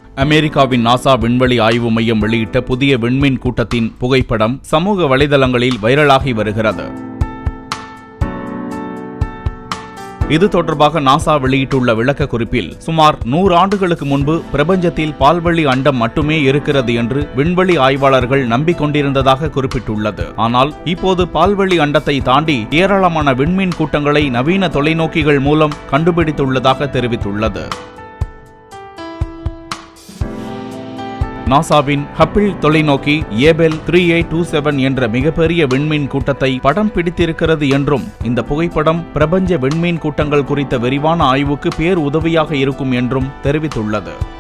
அமெரிக்காவின் நாசா விண்வெளி ஆய்வு மையம் வெளியிட்ட புதிய விண்மீன் கூட்டத்தின் புகைப்படம் சமூக வலைதளங்களில் வைரலாகி வருகிறது இது தொடர்பாக நாசா வெளியிட்டுள்ள விளக்க குறிப்பில் சுமார் நூறு ஆண்டுகளுக்கு முன்பு பிரபஞ்சத்தில் பால்வெளி அண்டம் மட்டுமே இருக்கிறது என்று விண்வெளி ஆய்வாளர்கள் நம்பிக்கொண்டிருந்ததாக குறிப்பிட்டுள்ளது ஆனால் இப்போது பால்வெளி அண்டத்தை தாண்டி ஏராளமான விண்மீன் கூட்டங்களை நவீன தொலைநோக்கிகள் மூலம் கண்டுபிடித்துள்ளதாக தெரிவித்துள்ளது நாசாவின் ஹப்பிள் தொலைநோக்கி Abell three eight two seven என்ற மிகப்பெரிய விண்மீன் கூட்டத்தை படம் பிடித்திருக்கிறது என்றும் இந்த புகைப்படம் பிரபஞ்ச விண்மீன் கூட்டங்கள் குறித்த விரிவான ஆய்வுக்கு பேர் உதவியாக இருக்கும் என்றும் தெரிவித்துள்ளது